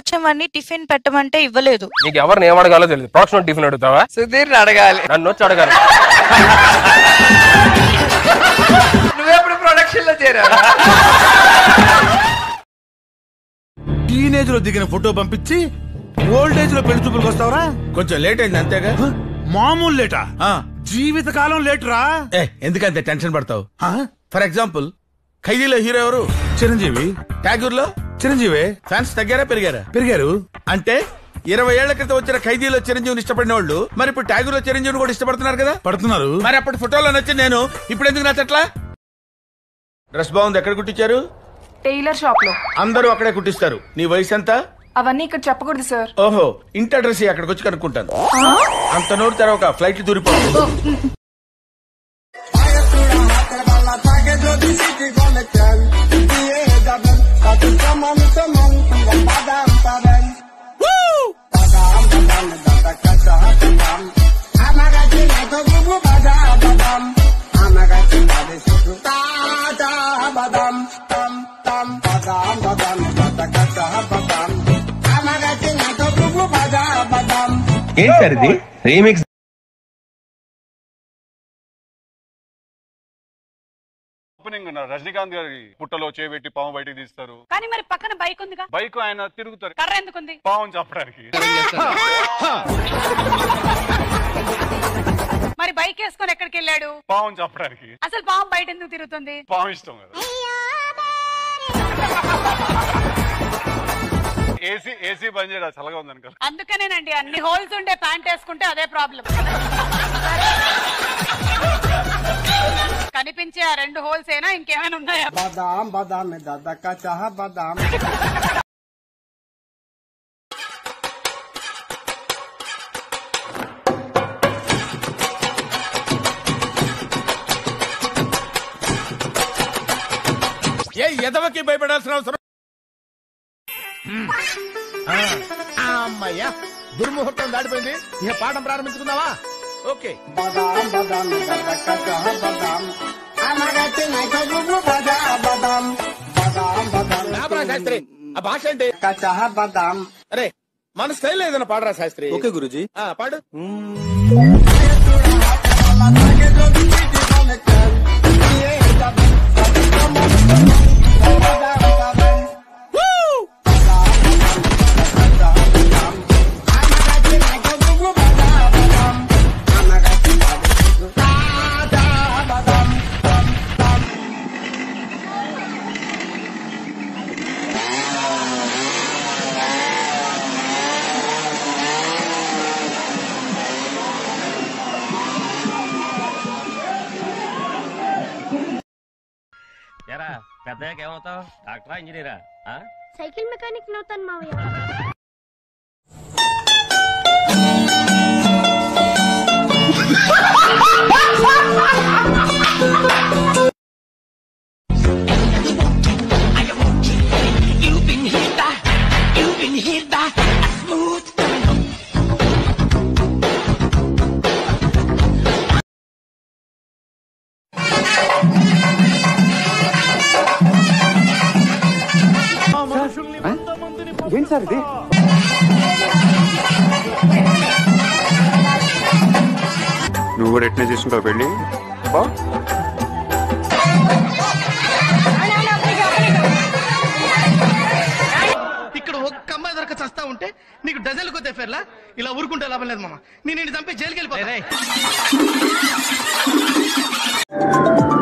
వచ్చే వాడిని టిఫిన్ పెట్టమంటే ఇవ్వలేదు నీకు ఎవరిని ఏం అడగాలో తెలియదు ప్రొడక్షన్ టిఫిన్ అడుగుతావా సుధీర్ అడగాలి నన్ను వచ్చి అడగాలి నువ్వెప్పుడు ప్రొడక్షన్ లో చేరావు టీనేజ్ లో దిగిన ఫోటో పంపించి ఓల్డ్ ఏజ్ లో పెళ్లి చూపులకు వస్తావరా కొంచెం లేట్ అయింది అంతేగా మామూలు లేటా ఆ. జీవితకాలం లేటరా ఏ ఎందుకంత టెన్షన్ పడతావు ఫర్ ఎగ్జాంపుల్ ఖైదీలో హీరో ఎవరు చిరంజీవి ట్యాగూర్ లో చిరంజీవి ఫ్యాన్స్ తగ్గారా పెరిగారా పెరిగారు అంటే ఇరవై ఏళ్ల క్రితం వచ్చిన ఖైదీలో చిరంజీవిని ఇష్టపడిన వాళ్ళు మరి ఇప్పుడు ట్యాగూర్ లో చిరంజీవిని కూడా ఇష్టపడుతున్నారు కదా పడుతున్నారు మరి అప్పటి ఫోటోలో నచ్చి నేను ఇప్పుడు ఎందుకు నచ్చట్లా డ్రెస్ బాగుంది ఎక్కడ కుట్టించారు టైలర్ షాప్ లో అందరూ అక్కడే కుట్టిస్తారు నీ వయసు ఎంత అవన్నీ ఇక్కడ చెప్పకూడదు సార్ ఓహో ఇంటి అడ్రస్ ఇయ్యి, అక్కడికి వచ్చి కనుక్కుంటాను అంత నోటి తెరవక ఫ్లైట్ దూరిపోతుంది ఏంటి సార్ ఇది రీమిక్స్ ఓపెనింగ్ ఉన్నారు రజనీకాంత్ గారి పుట్టలో చేపెట్టి పాము బయటికి తీస్తారు కానీ మరి పక్కన బైక్ ఉందిగా బైక్ ఆయన తిరుగుతారు కర్ర ఎందుకుంది పాము చంపడానికి మరి బైక్ వేసుకొని ఎక్కడికి వెళ్ళాడు పాము చంపడానికి అసలు పాము బయట ఎందుకు తిరుగుతుంది పాము ఇష్టం కదా ఏసీ ఏసీ బంద్ చేయడం చల్లగా ఉంది అనుకో అందుకనేనండి అన్ని హోల్స్ ఉండే ప్యాంట్ వేసుకుంటే అదే ప్రాబ్లం కనిపించే ఆ రెండు హోల్స్ ఏనా ఇంకేమైనా ఉన్నాయా बादाम बादाम में दादा का चाह बादाम ఏ ఎదవకి భయపడాల్సిన అవసరం ఆ, అమ్మయ్యా దుర్ముహూర్తం దాటిపోయింది ఇక పాఠం ప్రారంభించుకుందామా ఓకే बादाम बादाम में दादा का चाह बादाम हमारा चेन्नई का गुगु बाजा बादाम बादाम बादाम రాబరా శాస్త్రి ఆ భాష ఏంటి का चाह बादाम అరే మన స్టైల్ ఏదైనా పాడరా శాస్త్రి ఓకే గురుజీ పాడు ఎరా పెద్దయ్యాక ఏమవుతావు డాక్టరా ఇంజనీరా ఆ? సైకిల్ మెకానిక్ నవుతాను మావయ్య ఏంటి సార్ ఇది నువ్వు కూడా ఎట్నే చేసుకుంటావు పెళ్ళి బా ఇక్కడ ఒక్క అమ్మాయి దొరక చస్తా ఉంటే నీకు డజన్లు కొద్దే ఫెర్లా ఇలా ఊరుకుంటే లాభం లేదు మామ నేను నిన్ను చంపి జైలుకి వెళ్ళిపోతా